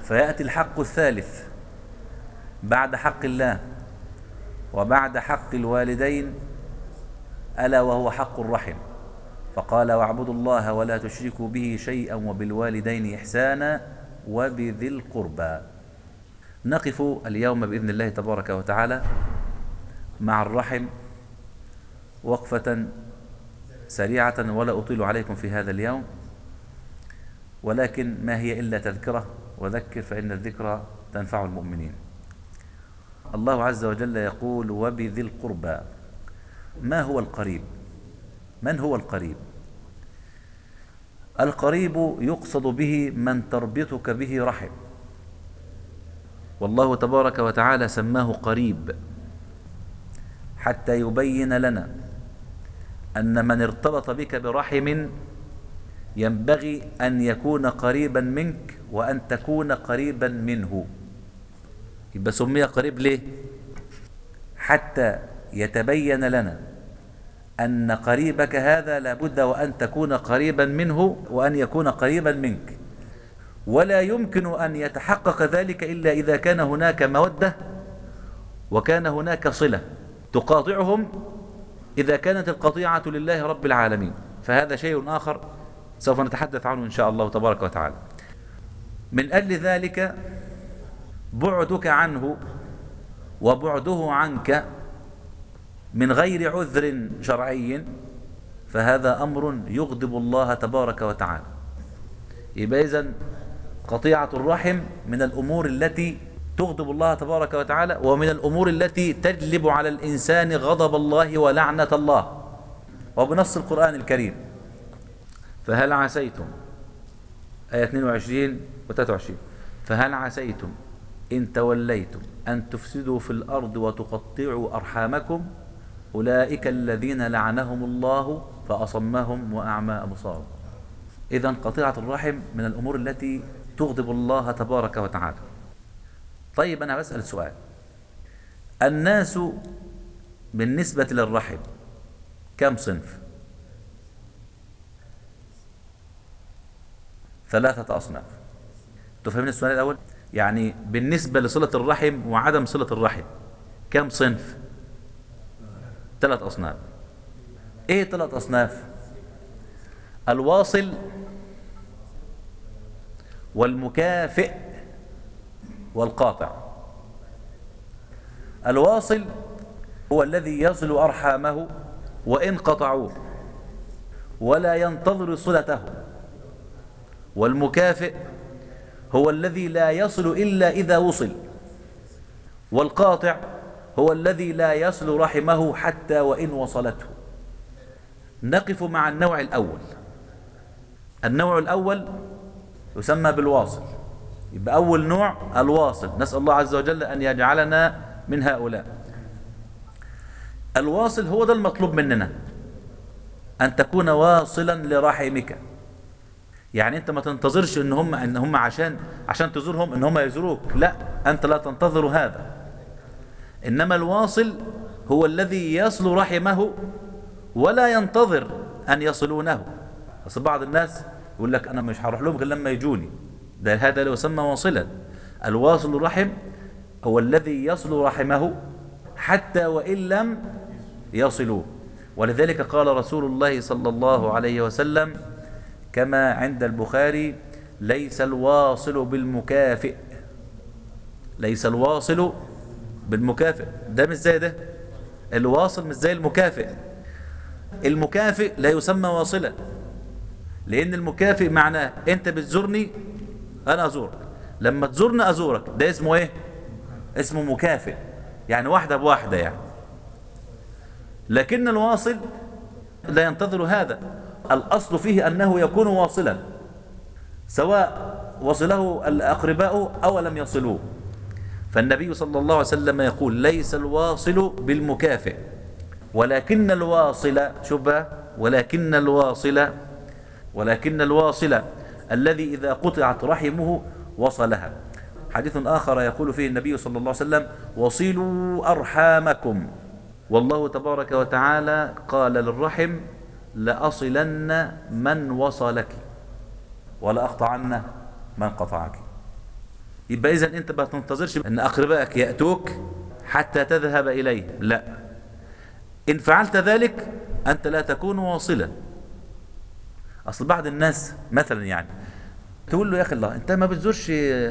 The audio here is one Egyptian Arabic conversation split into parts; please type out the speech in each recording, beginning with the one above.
فيأتي الحق الثالث بعد حق الله وبعد حق الوالدين ألا وهو حق الرحم فقال واعبدوا الله ولا تشركوا به شيئا وبالوالدين إحسانا وبذي القربى نقف اليوم بإذن الله تبارك وتعالى مع الرحم وقفة سريعة ولا أطيل عليكم في هذا اليوم ولكن ما هي إلا تذكرة وذكر فإن الذكرى تنفع المؤمنين الله عز وجل يقول وبذي القربى ما هو القريب من هو القريب القريب يقصد به من تربطك به رحم والله تبارك وتعالى سماه قريب حتى يبين لنا أن من ارتبط بك برحم ينبغي أن يكون قريبا منك وأن تكون قريبا منه يبقى سمي قريب ليه حتى يتبين لنا أن قريبك هذا لابد وأن تكون قريبا منه وأن يكون قريبا منك ولا يمكن أن يتحقق ذلك إلا إذا كان هناك مودة وكان هناك صلة تقاطعهم إذا كانت القطيعة لله رب العالمين فهذا شيء آخر سوف نتحدث عنه إن شاء الله تبارك وتعالى من أجل ذلك بعدك عنه وبعده عنك من غير عذر شرعي فهذا أمر يغضب الله تبارك وتعالى يبقى إذن قطيعة الرحم من الأمور التي تغضب الله تبارك وتعالى ومن الأمور التي تجلب على الإنسان غضب الله ولعنة الله وبنص القرآن الكريم فهل عسيتم آية 22 و 23 فهل عسيتم إن توليتم أن تفسدوا في الأرض وتقطعوا أرحامكم أولئك الذين لعنهم الله فأصمهم وأعمى أبصارهم إذا قطيعة الرحم من الأمور التي تغضب الله تبارك وتعالى طيب أنا بسأل سؤال الناس بالنسبة للرحم كم صنف ثلاثة أصناف تفهمين السؤال الأول يعني بالنسبة لصلة الرحم وعدم صلة الرحم كم صنف ثلاث أصناف إيه ثلاث أصناف الواصل والمكافئ والقاطع الواصل هو الذي يصل أرحامه وإن قطعوه ولا ينتظر صلته والمكافئ هو الذي لا يصل إلا إذا وصل والقاطع هو الذي لا يصل رحمه حتى وإن وصلته نقف مع النوع الأول النوع الأول يسمى بالواصل يبقى أول نوع الواصل نسأل الله عز وجل أن يجعلنا من هؤلاء الواصل هو ده المطلوب مننا أن تكون واصلا لرحمك يعني انت ما تنتظرش ان هم ان هم عشان عشان تزورهم ان هم يزوروك لا انت لا تنتظر هذا انما الواصل هو الذي يصل رحمه ولا ينتظر ان يصلونه بس بعض الناس يقول لك انا مش هروح لهم غير لما يجوني ده هذا لو يسمى واصلا الواصل الرحم هو الذي يصل رحمه حتى وان لم يصلوه ولذلك قال رسول الله صلى الله عليه وسلم كما عند البخاري ليس الواصل بالمكافئ ليس الواصل بالمكافئ ده مش زي ده الواصل مش زي المكافئ المكافئ لا يسمى واصلا لان المكافئ معناه انت بتزورني انا ازورك لما تزورني ازورك ده اسمه ايه اسمه مكافئ يعني واحدة بواحدة يعني لكن الواصل لا ينتظر هذا الأصل فيه أنه يكون واصلا سواء وصله الأقرباء أو لم يصلوه فالنبي صلى الله عليه وسلم يقول ليس الواصل بالمكافئ ولكن الواصل شبه ولكن الواصل ولكن الواصل الذي إذا قطعت رحمه وصلها حديث آخر يقول فيه النبي صلى الله عليه وسلم وصلوا أرحامكم والله تبارك وتعالى قال للرحم لأصلن من وصلك ولأقطعن من قطعك يبقى إذا أنت ما تنتظرش أن أقربائك يأتوك حتى تذهب إليه لا إن فعلت ذلك أنت لا تكون واصلا أصل بعض الناس مثلا يعني تقول له يا أخي الله أنت ما بتزورش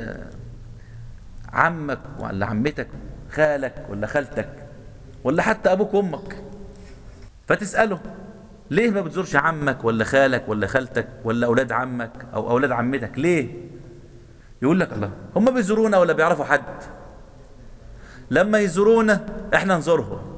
عمك ولا عمتك خالك ولا خالتك ولا حتى أبوك وأمك فتسأله ليه ما بتزورش عمك ولا خالك ولا خالتك ولا أولاد عمك أو أولاد عمتك ليه يقول لك الله هم بيزورونا ولا بيعرفوا حد لما يزورونا احنا نزورهم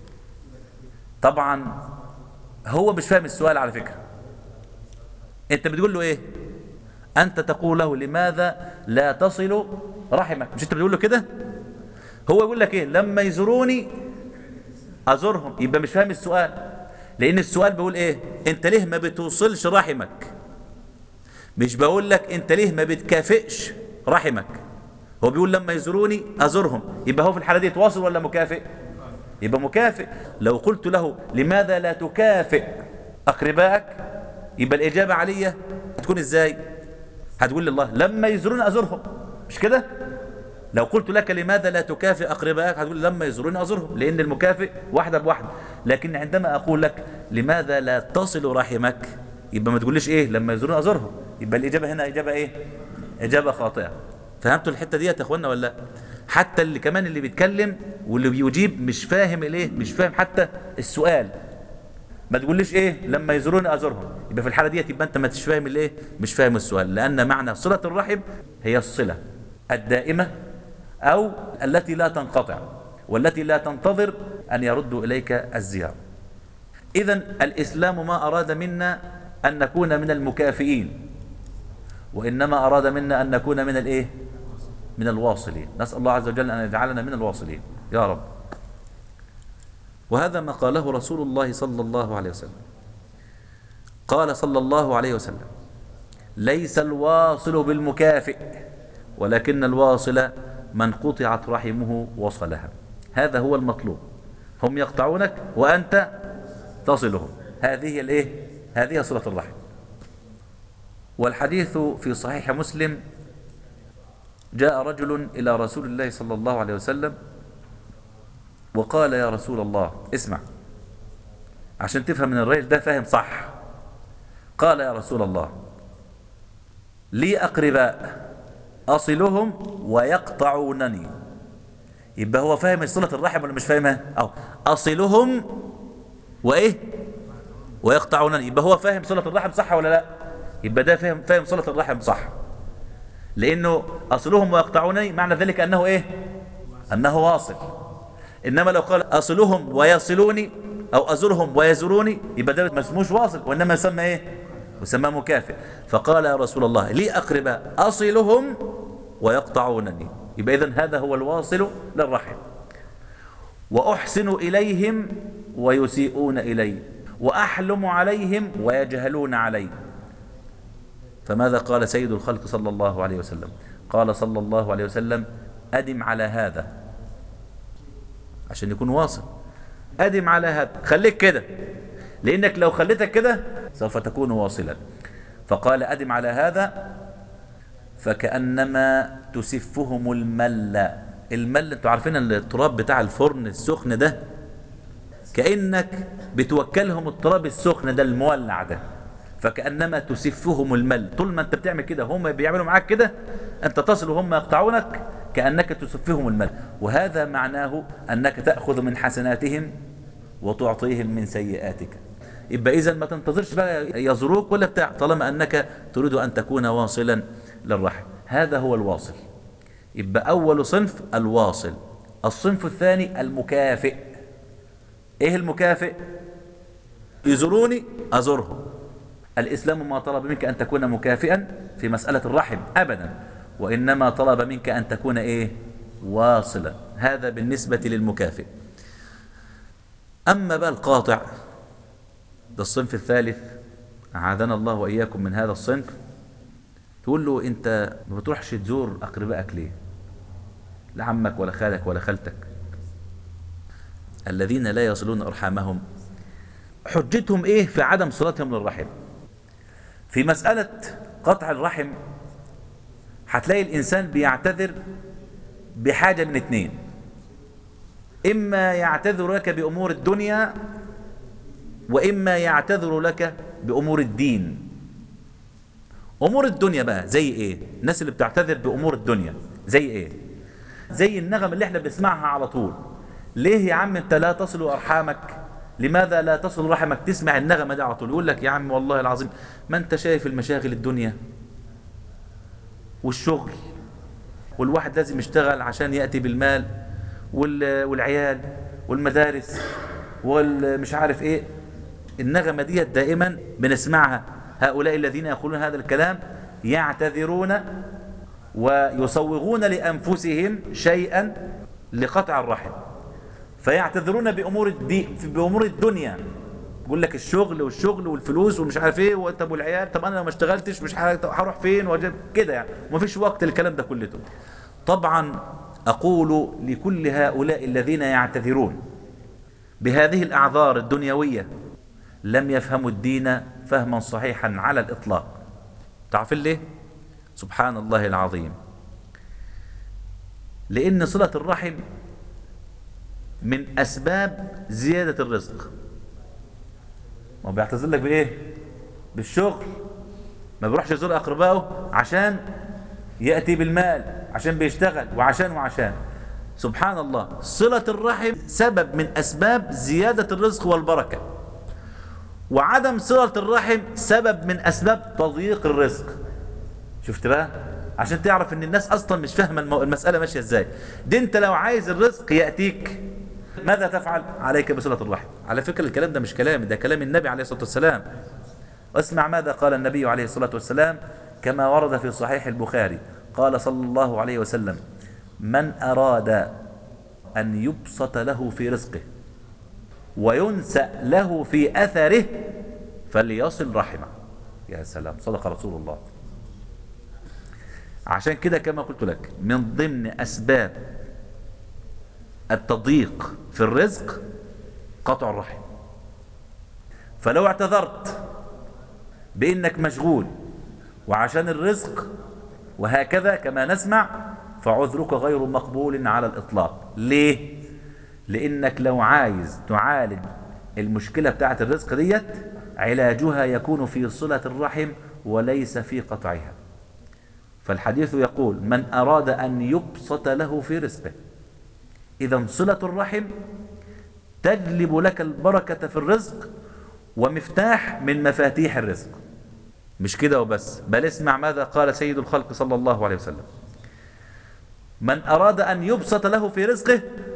طبعا هو مش فاهم السؤال على فكرة انت بتقول له ايه انت تقول له لماذا لا تصل رحمك مش انت بتقول له كده هو يقول لك ايه لما يزوروني ازورهم يبقى مش فاهم السؤال لان السؤال بيقول ايه انت ليه ما بتوصلش رحمك مش بقول لك انت ليه ما بتكافئش رحمك هو بيقول لما يزوروني ازورهم يبقى هو في الحاله دي يتواصل ولا مكافئ يبقى مكافئ لو قلت له لماذا لا تكافئ اقربائك يبقى الاجابه عليا هتكون ازاي هتقول لله لما يزوروني ازورهم مش كده لو قلت لك لماذا لا تكافئ أقربائك هتقول لما يزوروني أزورهم لأن المكافئ واحدة بواحدة لكن عندما أقول لك لماذا لا تصل رحمك يبقى ما تقوليش إيه لما يزوروني أزورهم يبقى الإجابة هنا إجابة إيه إجابة خاطئة فهمتوا الحتة دي يا إخوانا ولا لا حتى اللي كمان اللي بيتكلم واللي بيجيب مش فاهم الايه مش فاهم حتى السؤال ما تقوليش ايه لما يزوروني ازورهم يبقى في الحاله ديت يبقى انت ما تش فاهم الايه مش فاهم السؤال لان معنى صله الرحم هي الصله الدائمه أو التي لا تنقطع والتي لا تنتظر أن يردوا إليك الزيارة إذا الإسلام ما أراد منا أن نكون من المكافئين وإنما أراد منا أن نكون من الإيه؟ من الواصلين نسأل الله عز وجل أن يجعلنا من الواصلين يا رب وهذا ما قاله رسول الله صلى الله عليه وسلم قال صلى الله عليه وسلم ليس الواصل بالمكافئ ولكن الواصل من قطعت رحمه وصلها هذا هو المطلوب هم يقطعونك وأنت تصلهم هذه الايه هذه صلة الرحم والحديث في صحيح مسلم جاء رجل إلى رسول الله صلى الله عليه وسلم وقال يا رسول الله اسمع عشان تفهم من الرجل ده فاهم صح قال يا رسول الله لي أقرباء أصلهم ويقطعونني يبقى هو فاهم صلة الرحم ولا مش فاهمها أو أصلهم وإيه ويقطعونني يبقى هو فاهم صلة الرحم صح ولا لا يبقى ده فاهم فاهم صلة الرحم صح لأنه أصلهم ويقطعونني معنى ذلك أنه إيه أنه واصل إنما لو قال أصلهم ويصلوني أو أزرهم ويزوروني يبقى ده ما اسموش واصل وإنما يسمى إيه وسمى مكافئ فقال يا رسول الله لي أقرباء أصلهم ويقطعونني يبقى إذن هذا هو الواصل للرحم وأحسن إليهم ويسيئون إلي وأحلم عليهم ويجهلون علي فماذا قال سيد الخلق صلى الله عليه وسلم قال صلى الله عليه وسلم أدم على هذا عشان يكون واصل أدم على هذا خليك كده لأنك لو خليتك كده سوف تكون واصلا فقال أدم على هذا فكأنما تسفهم المل المل انتوا عارفين التراب بتاع الفرن السخن ده كأنك بتوكلهم التراب السخن ده المولع ده فكأنما تسفهم المل طول ما انت بتعمل كده هم بيعملوا معاك كده انت تصل وهم يقطعونك كأنك تسفهم المل وهذا معناه أنك تأخذ من حسناتهم وتعطيهم من سيئاتك يبقى إذا ما تنتظرش بقى يزوروك ولا بتاع طالما أنك تريد أن تكون واصلا للرحم هذا هو الواصل يبقى أول صنف الواصل الصنف الثاني المكافئ إيه المكافئ يزوروني أزورهم الإسلام ما طلب منك أن تكون مكافئا في مسألة الرحم أبدا وإنما طلب منك أن تكون إيه واصلا هذا بالنسبة للمكافئ أما بقى القاطع ده الصنف الثالث أعاذنا الله وإياكم من هذا الصنف تقول له أنت ما بتروحش تزور أقربائك ليه لا عمك ولا خالك ولا خالتك الذين لا يصلون أرحامهم حجتهم إيه في عدم صلتهم للرحم في مسألة قطع الرحم هتلاقي الإنسان بيعتذر بحاجة من اتنين إما يعتذر لك بأمور الدنيا وإما يعتذر لك بأمور الدين أمور الدنيا بقى زي إيه الناس اللي بتعتذر بأمور الدنيا زي إيه زي النغم اللي احنا بنسمعها على طول ليه يا عم انت لا تصل أرحامك لماذا لا تصل رحمك تسمع النغمة دي على طول يقول لك يا عم والله العظيم ما انت شايف المشاغل الدنيا والشغل والواحد لازم يشتغل عشان يأتي بالمال والعيال والمدارس والمش عارف ايه النغمة دي دائما بنسمعها هؤلاء الذين يقولون هذا الكلام يعتذرون ويصوغون لأنفسهم شيئا لقطع الرحم فيعتذرون بأمور, الدي بأمور الدنيا يقول لك الشغل والشغل والفلوس ومش عارف ايه وانت ابو العيال طب انا لو ما اشتغلتش مش هروح فين وجب كده يعني ومفيش وقت للكلام ده كلته طبعا اقول لكل هؤلاء الذين يعتذرون بهذه الاعذار الدنيويه لم يفهموا الدين فهما صحيحا على الاطلاق تعرف ليه سبحان الله العظيم لان صله الرحم من اسباب زياده الرزق ما هو بيعتذر لك بايه بالشغل ما بيروحش يزور اقربائه عشان ياتي بالمال عشان بيشتغل وعشان وعشان سبحان الله صلة الرحم سبب من أسباب زيادة الرزق والبركة وعدم صلة الرحم سبب من أسباب تضييق الرزق شفت بقى عشان تعرف ان الناس اصلا مش فاهمه المسألة ماشية ازاي دي انت لو عايز الرزق يأتيك ماذا تفعل عليك بصلة الرحم على فكرة الكلام ده مش كلامي ده كلام النبي عليه الصلاة والسلام واسمع ماذا قال النبي عليه الصلاة والسلام كما ورد في صحيح البخاري قال صلى الله عليه وسلم من أراد أن يبسط له في رزقه وينسأ له في أثره فليصل رحمه يا سلام صدق رسول الله عشان كده كما قلت لك من ضمن أسباب التضييق في الرزق قطع الرحم فلو اعتذرت بانك مشغول وعشان الرزق وهكذا كما نسمع فعذرك غير مقبول على الاطلاق ليه لانك لو عايز تعالج المشكلة بتاعت الرزق ديت علاجها يكون في صلة الرحم وليس في قطعها فالحديث يقول من أراد أن يبسط له في رزقه إذا صلة الرحم تجلب لك البركة في الرزق ومفتاح من مفاتيح الرزق مش كده وبس بل اسمع ماذا قال سيد الخلق صلى الله عليه وسلم من أراد أن يبسط له في رزقه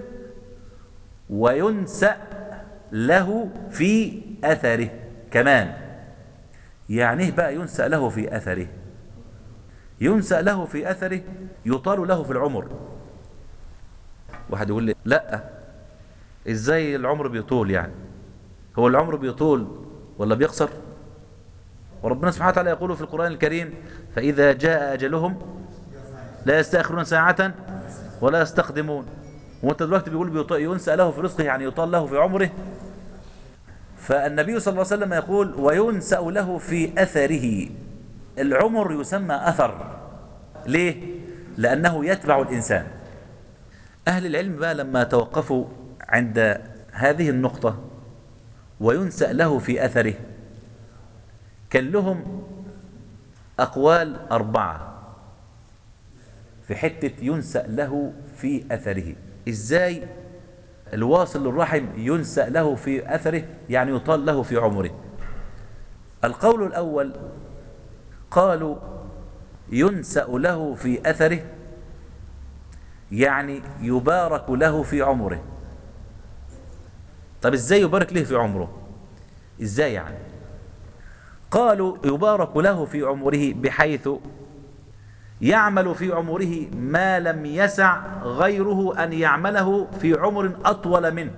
وينسأ له في أثره كمان يعني إيه بقى ينسأ له في أثره ينسأ له في أثره يطال له في العمر واحد يقول لي لا ازاي العمر بيطول يعني هو العمر بيطول ولا بيقصر وربنا سبحانه وتعالى يقول في القرآن الكريم فإذا جاء أجلهم لا يستأخرون ساعة ولا يستقدمون وانت دلوقتي بيقول ينسى له في رزقه يعني يطال له في عمره فالنبي صلى الله عليه وسلم يقول وينسأ له في أثره العمر يسمى أثر ليه؟ لأنه يتبع الإنسان أهل العلم بقى لما توقفوا عند هذه النقطة وينسأ له في أثره كان لهم أقوال أربعة في حتة ينسأ له في أثره إزاي الواصل للرحم ينسأ له في أثره يعني يطال له في عمره القول الأول قالوا ينسأ له في أثره يعني يبارك له في عمره طب ازاي يبارك له في عمره ازاي يعني قالوا يبارك له في عمره بحيث يعمل في عمره ما لم يسع غيره أن يعمله في عمر أطول منه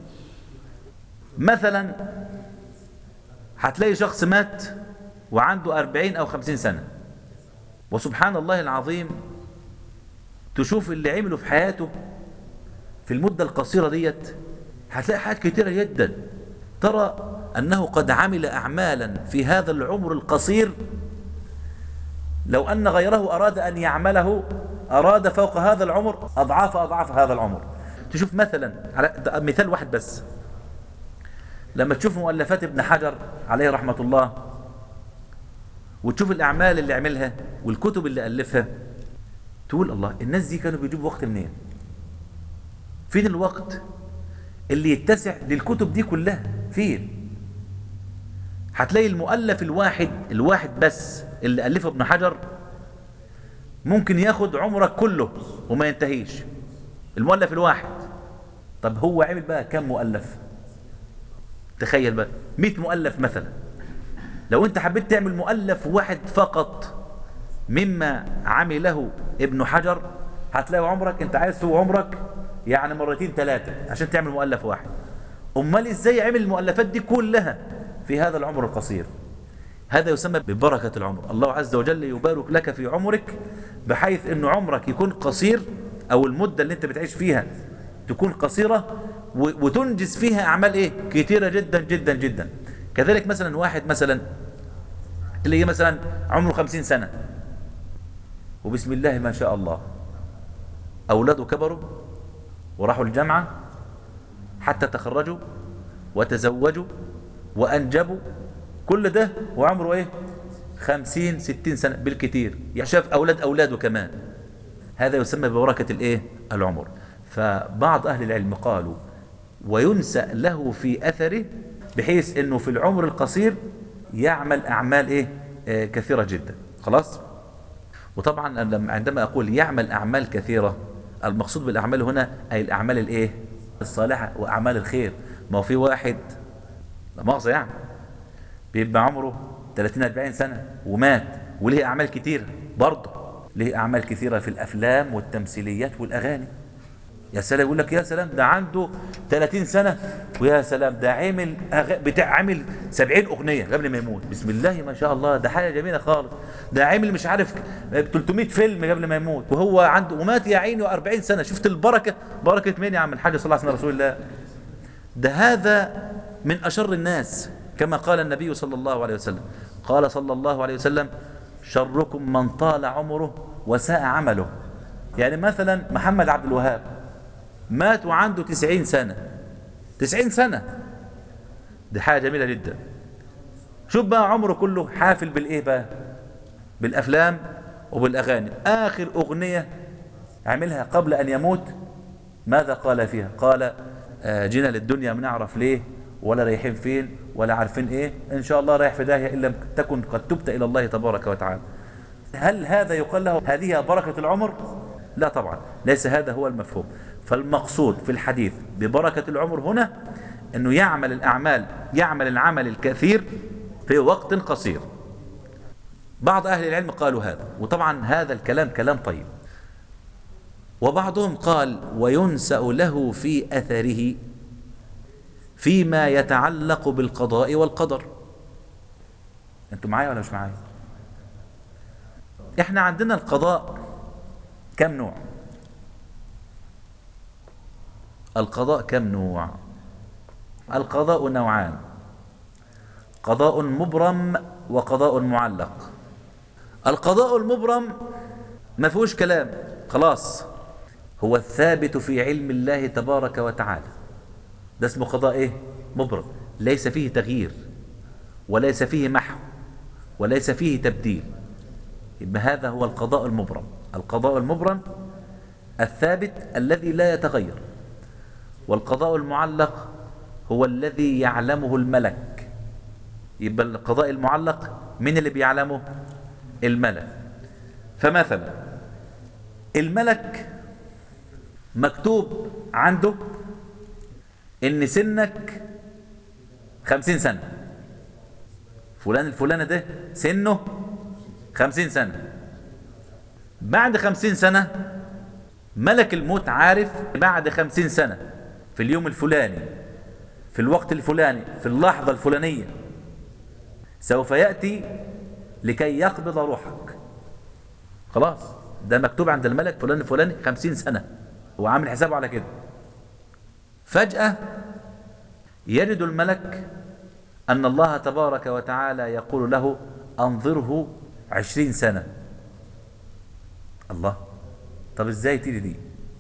مثلا هتلاقي شخص مات وعنده أربعين أو خمسين سنة وسبحان الله العظيم تشوف اللي عمله في حياته في المدة القصيرة ديت هتلاقي حاجات كتيرة جدا ترى أنه قد عمل أعمالا في هذا العمر القصير لو أن غيره أراد أن يعمله أراد فوق هذا العمر أضعاف أضعاف هذا العمر تشوف مثلا على مثال واحد بس لما تشوف مؤلفات ابن حجر عليه رحمة الله وتشوف الأعمال اللي عملها والكتب اللي ألفها تقول الله الناس دي كانوا بيجيبوا وقت منين فين الوقت اللي يتسع للكتب دي كلها فين هتلاقي المؤلف الواحد الواحد بس اللي ألفه ابن حجر ممكن ياخد عمرك كله وما ينتهيش المؤلف الواحد طب هو عمل بقى كم مؤلف تخيل بقى 100 مؤلف مثلا لو انت حبيت تعمل مؤلف واحد فقط مما عمله ابن حجر هتلاقي عمرك انت عايز تسوي عمرك يعني مرتين ثلاثة عشان تعمل مؤلف واحد امال ازاي عمل المؤلفات دي كلها في هذا العمر القصير هذا يسمى ببركة العمر الله عز وجل يبارك لك في عمرك بحيث أن عمرك يكون قصير أو المدة اللي أنت بتعيش فيها تكون قصيرة وتنجز فيها أعمال إيه كثيرة جدا جدا جدا كذلك مثلا واحد مثلا اللي هي مثلا عمره خمسين سنة وبسم الله ما شاء الله أولاده كبروا وراحوا الجامعة حتى تخرجوا وتزوجوا وأنجبوا كل ده وعمره ايه خمسين ستين سنة بالكثير يشاف أولاد أولاده كمان هذا يسمى ببركة الايه العمر فبعض أهل العلم قالوا وينسأ له في أثره بحيث أنه في العمر القصير يعمل أعمال إيه آه كثيرة جدا خلاص وطبعا عندما أقول يعمل أعمال كثيرة المقصود بالأعمال هنا أي الأعمال الإيه الصالحة وأعمال الخير ما هو في واحد لا مؤاخذة يعني بيبقى عمره 30 40 سنة ومات وليه أعمال كتيرة برضه ليه أعمال كثيرة في الأفلام والتمثيليات والأغاني يا سلام يقول لك يا سلام ده عنده 30 سنة ويا سلام ده عمل أغ... بتاع عمل 70 أغنية قبل ما يموت بسم الله ما شاء الله ده حاجة جميلة خالص ده عمل مش عارف 300 فيلم قبل ما يموت وهو عنده ومات يا عيني 40 سنة شفت البركة بركة مين يا عم الحاج صلى الله عليه وسلم رسول الله ده هذا من أشر الناس كما قال النبي صلى الله عليه وسلم قال صلى الله عليه وسلم شركم من طال عمره وساء عمله يعني مثلا محمد عبد الوهاب مات وعنده تسعين سنة تسعين سنة دي حاجة جميلة جدا شوف بقى عمره كله حافل بالإيه بقى بالأفلام وبالأغاني آخر أغنية عملها قبل أن يموت ماذا قال فيها قال جينا للدنيا بنعرف ليه ولا رايحين فين ولا عارفين ايه ان شاء الله رايح في داهيه الا تكن قد تبت الى الله تبارك وتعالى هل هذا يقال له هذه بركه العمر لا طبعا ليس هذا هو المفهوم فالمقصود في الحديث ببركه العمر هنا انه يعمل الاعمال يعمل العمل الكثير في وقت قصير بعض اهل العلم قالوا هذا وطبعا هذا الكلام كلام طيب وبعضهم قال وينسأ له في أثره فيما يتعلق بالقضاء والقدر انتوا معايا ولا مش معايا احنا عندنا القضاء كم نوع القضاء كم نوع القضاء نوعان قضاء مبرم وقضاء معلق القضاء المبرم ما فيهوش كلام خلاص هو الثابت في علم الله تبارك وتعالى ده اسمه قضاء ايه مبرم ليس فيه تغيير وليس فيه محو وليس فيه تبديل يبقى هذا هو القضاء المبرم القضاء المبرم الثابت الذي لا يتغير والقضاء المعلق هو الذي يعلمه الملك يبقى القضاء المعلق من اللي بيعلمه الملك فمثلا الملك مكتوب عنده ان سنك خمسين سنة فلان الفلانة ده سنه خمسين سنة بعد خمسين سنة ملك الموت عارف بعد خمسين سنة في اليوم الفلاني في الوقت الفلاني في اللحظة الفلانية سوف يأتي لكي يقبض روحك خلاص ده مكتوب عند الملك فلان الفلاني خمسين سنة هو عامل حسابه على كده فجأة يجد الملك أن الله تبارك وتعالى يقول له أنظره عشرين سنة الله طب ازاي تيجي دي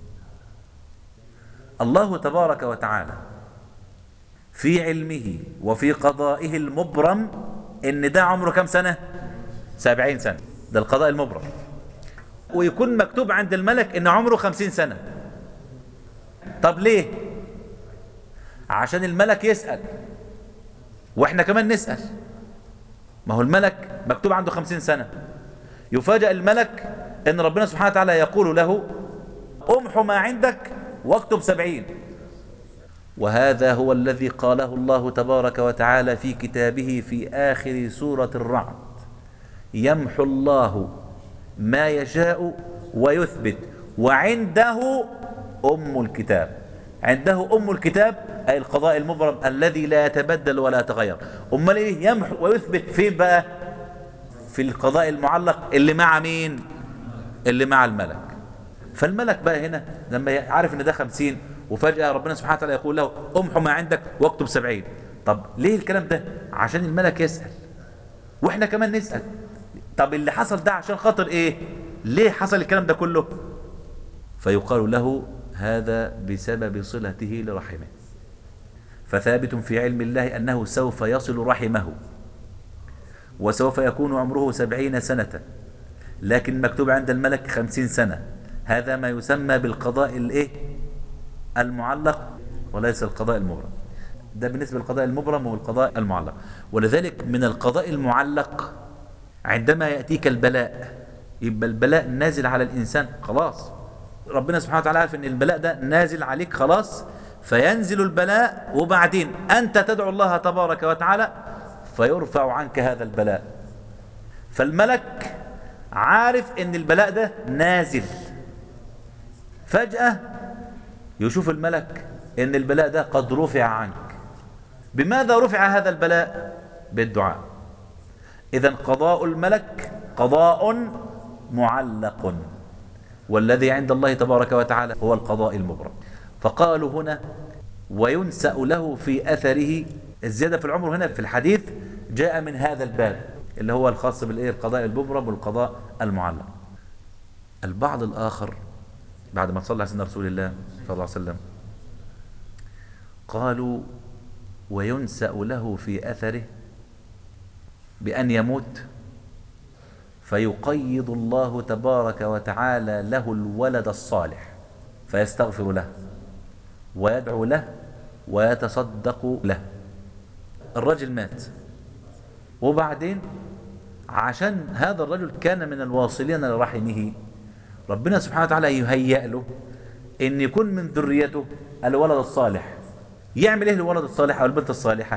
الله تبارك وتعالى في علمه وفي قضائه المبرم ان ده عمره كم سنة سبعين سنة ده القضاء المبرم ويكون مكتوب عند الملك ان عمره خمسين سنة طب ليه عشان الملك يسأل واحنا كمان نسأل ما هو الملك مكتوب عنده خمسين سنة يفاجأ الملك ان ربنا سبحانه وتعالى يقول له امحو ما عندك واكتب سبعين وهذا هو الذي قاله الله تبارك وتعالى في كتابه في آخر سورة الرعد يمحو الله ما يشاء ويثبت وعنده أم الكتاب عنده أم الكتاب أي القضاء المبرم الذي لا يتبدل ولا يتغير أمال إيه يمحو ويثبت فين بقى في القضاء المعلق اللي مع مين اللي مع الملك فالملك بقى هنا لما عارف ان ده خمسين وفجأة ربنا سبحانه وتعالى يقول له امحو ما عندك واكتب سبعين طب ليه الكلام ده عشان الملك يسأل واحنا كمان نسأل طب اللي حصل ده عشان خاطر ايه ليه حصل الكلام ده كله فيقال له هذا بسبب صلته لرحمه فثابت في علم الله أنه سوف يصل رحمه وسوف يكون عمره سبعين سنة لكن مكتوب عند الملك خمسين سنة هذا ما يسمى بالقضاء الايه المعلق وليس القضاء المبرم ده بالنسبة للقضاء المبرم والقضاء المعلق ولذلك من القضاء المعلق عندما يأتيك البلاء يبقى البلاء نازل على الإنسان خلاص ربنا سبحانه وتعالى عارف ان البلاء ده نازل عليك خلاص فينزل البلاء وبعدين أنت تدعو الله تبارك وتعالى فيرفع عنك هذا البلاء فالملك عارف ان البلاء ده نازل فجأة يشوف الملك ان البلاء ده قد رفع عنك بماذا رفع هذا البلاء بالدعاء اذا قضاء الملك قضاء معلق والذي عند الله تبارك وتعالى هو القضاء المبرم فقالوا هنا وينسأ له في أثره الزيادة في العمر هنا في الحديث جاء من هذا الباب اللي هو الخاص بالايه القضاء المبرم والقضاء المعلق البعض الآخر بعد ما صلى على سيدنا رسول الله صلى الله عليه وسلم قالوا وينسأ له في أثره بأن يموت فيقيض الله تبارك وتعالى له الولد الصالح فيستغفر له ويدعو له ويتصدق له الرجل مات وبعدين عشان هذا الرجل كان من الواصلين لرحمه ربنا سبحانه وتعالى يهيأ له ان يكون من ذريته الولد الصالح يعمل ايه الولد الصالح او البنت الصالحة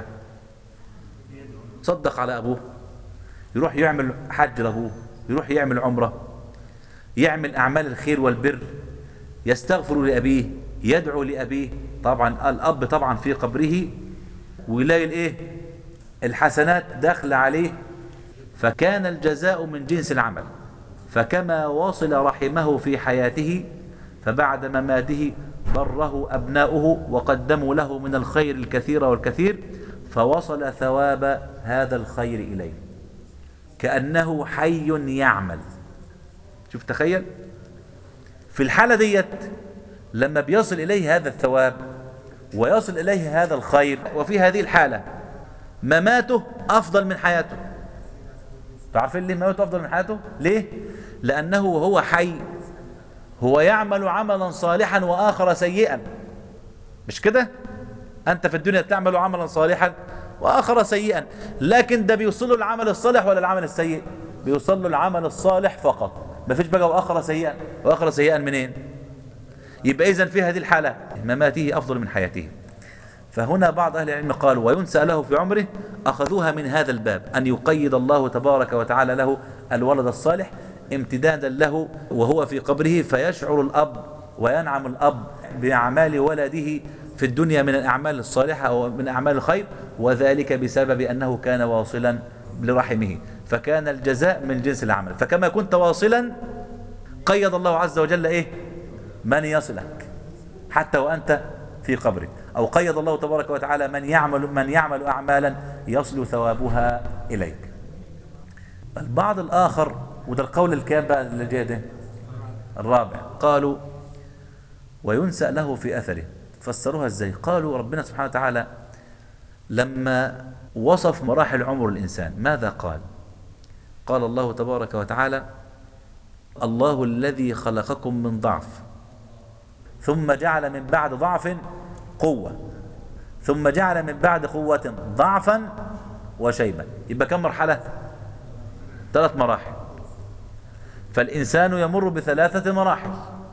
صدق على ابوه يروح يعمل حج لابوه يروح يعمل عمرة يعمل اعمال الخير والبر يستغفر لابيه يدعو لابيه طبعا الاب طبعا في قبره ويلاقي الايه الحسنات داخله عليه فكان الجزاء من جنس العمل فكما وصل رحمه في حياته فبعد مماته بره أبناؤه وقدموا له من الخير الكثير والكثير فوصل ثواب هذا الخير إليه كأنه حي يعمل شوف تخيل في الحالة ديت لما بيصل إليه هذا الثواب ويصل إليه هذا الخير وفي هذه الحالة مماته أفضل من حياته تعرفين ليه مماته أفضل من حياته ليه لأنه وهو حي هو يعمل عملا صالحا وآخر سيئا مش كده أنت في الدنيا تعمل عملا صالحا وآخر سيئا لكن ده بيوصل له العمل الصالح ولا العمل السيء بيوصل له العمل الصالح فقط ما فيش بقى وآخر سيئا وآخر سيئا منين يبقى إذن في هذه الحالة مماته أفضل من حياته فهنا بعض أهل العلم قال وينسى له في عمره أخذوها من هذا الباب أن يقيد الله تبارك وتعالى له الولد الصالح امتدادا له وهو في قبره فيشعر الأب وينعم الأب بأعمال ولده في الدنيا من الأعمال الصالحة أو من أعمال الخير وذلك بسبب أنه كان واصلا لرحمه فكان الجزاء من جنس العمل فكما كنت واصلا قيد الله عز وجل إيه من يصلك حتى وأنت في قبرك أو قيد الله تبارك وتعالى من يعمل من يعمل أعمالا يصل ثوابها إليك البعض الآخر وده القول الكام بقى اللي جاي ده الرابع قالوا وينسأ له في أثره فسروها ازاي قالوا ربنا سبحانه وتعالى لما وصف مراحل عمر الإنسان ماذا قال قال الله تبارك وتعالى الله الذي خلقكم من ضعف ثم جعل من بعد ضعف قوة ثم جعل من بعد قوة ضعفا وشيبا يبقى كم مرحلة ثلاث مراحل فالإنسان يمر بثلاثة مراحل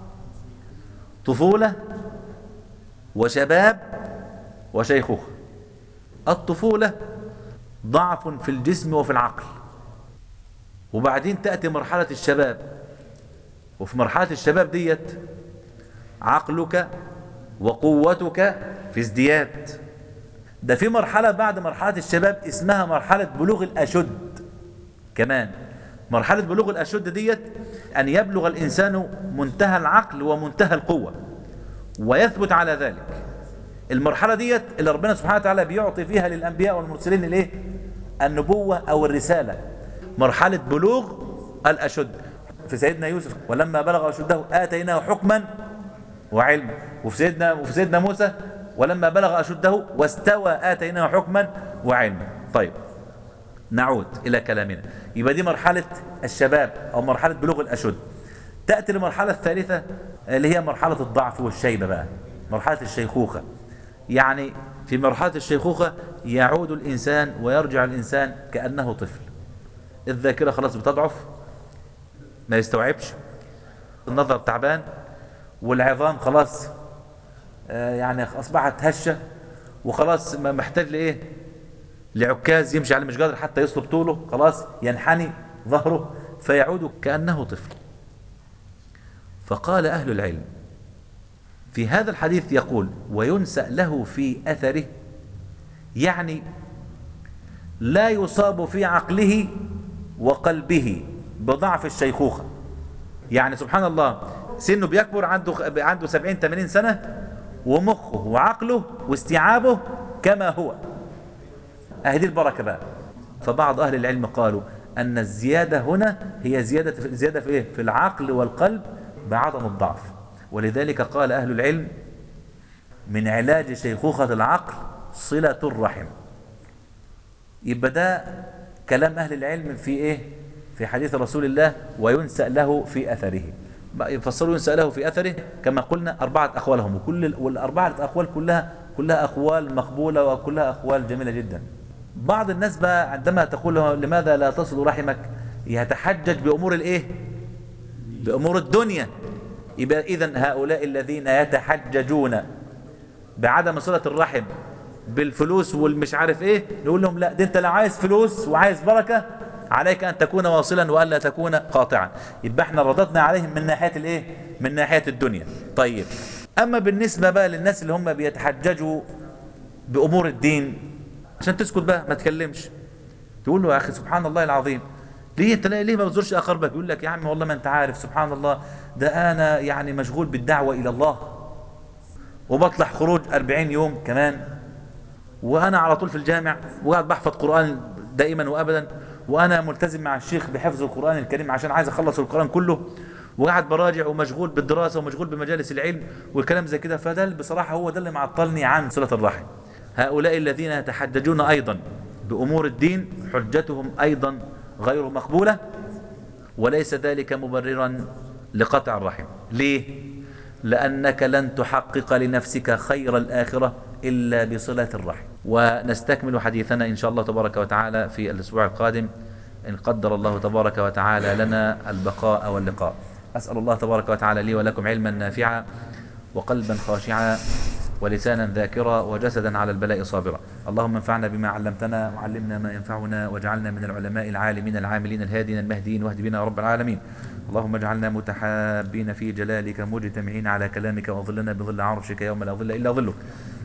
طفولة وشباب وشيخوخة الطفولة ضعف في الجسم وفي العقل وبعدين تأتي مرحلة الشباب وفي مرحلة الشباب ديت عقلك وقوتك في ازدياد ده في مرحلة بعد مرحلة الشباب اسمها مرحلة بلوغ الأشد كمان مرحلة بلوغ الأشد ديت أن يبلغ الإنسان منتهى العقل ومنتهى القوة ويثبت على ذلك المرحلة ديت اللي ربنا سبحانه وتعالى بيعطي فيها للأنبياء والمرسلين الايه النبوة أو الرسالة مرحلة بلوغ الأشد في سيدنا يوسف ولما بلغ أشده آتيناه حكما وعلما وفي سيدنا وفي سيدنا موسى ولما بلغ أشده واستوى آتيناه حكما وعلما طيب نعود إلى كلامنا يبقى دي مرحلة الشباب أو مرحلة بلوغ الأشد تأتي المرحلة الثالثة اللي هي مرحلة الضعف والشيبة بقى مرحلة الشيخوخة يعني في مرحلة الشيخوخة يعود الإنسان ويرجع الإنسان كأنه طفل الذاكرة خلاص بتضعف ما يستوعبش النظر تعبان والعظام خلاص آه يعني أصبحت هشة وخلاص محتاج لإيه لعكاز يمشي على مش قادر حتى يصلب طوله خلاص ينحني ظهره فيعود كأنه طفل فقال أهل العلم في هذا الحديث يقول وينسأ له في أثره يعني لا يصاب في عقله وقلبه بضعف الشيخوخة يعني سبحان الله سنه بيكبر عنده عنده 70 80 سنة ومخه وعقله واستيعابه كما هو اهدي البركة بقى فبعض أهل العلم قالوا أن الزيادة هنا هي زيادة في, زيادة في, إيه؟ في العقل والقلب بعدم الضعف ولذلك قال أهل العلم من علاج شيخوخة العقل صلة الرحم يبقى ده كلام أهل العلم في إيه في حديث رسول الله وينسأ له في أثره يفسروا ينسأ له في أثره كما قلنا أربعة أقوال هم وكل والأربعة أقوال كلها كلها أقوال مقبولة وكلها أقوال جميلة جدا بعض الناس بقى عندما تقول له لماذا لا تصل رحمك يتحجج بأمور الإيه بأمور الدنيا يبقى إذن هؤلاء الذين يتحججون بعدم صلة الرحم بالفلوس والمش عارف ايه نقول لهم لا ده انت لو عايز فلوس وعايز بركة عليك ان تكون واصلا والا تكون قاطعا يبقى احنا رددنا عليهم من ناحية الايه من ناحية الدنيا طيب اما بالنسبة بقى للناس اللي هم بيتحججوا بامور الدين عشان تسكت بقى ما تكلمش تقول له يا اخي سبحان الله العظيم ليه انت ليه ما بتزورش اقربك يقول لك يا عم والله ما انت عارف سبحان الله ده انا يعني مشغول بالدعوة الى الله وبطلع خروج 40 يوم كمان وانا على طول في الجامع وقاعد بحفظ قرآن دائما وابدا وانا ملتزم مع الشيخ بحفظ القرآن الكريم عشان عايز اخلص القرآن كله وقاعد براجع ومشغول بالدراسة ومشغول بمجالس العلم والكلام زي كده فده بصراحة هو ده اللي معطلني عن صلة الرحم هؤلاء الذين يتحججون ايضا بامور الدين حجتهم ايضا غير مقبولة وليس ذلك مبررا لقطع الرحم ليه لأنك لن تحقق لنفسك خير الآخرة إلا بصلة الرحم ونستكمل حديثنا إن شاء الله تبارك وتعالى في الأسبوع القادم إن قدر الله تبارك وتعالى لنا البقاء واللقاء أسأل الله تبارك وتعالى لي ولكم علما نافعا وقلبا خاشعا ولسانا ذاكرا وجسدا على البلاء صابرا اللهم انفعنا بما علمتنا وعلمنا ما ينفعنا واجعلنا من العلماء العالمين العاملين الهادين المهديين واهد بنا يا رب العالمين اللهم اجعلنا متحابين في جلالك مجتمعين على كلامك وظلنا بظل عرشك يوم لا ظل إلا ظلك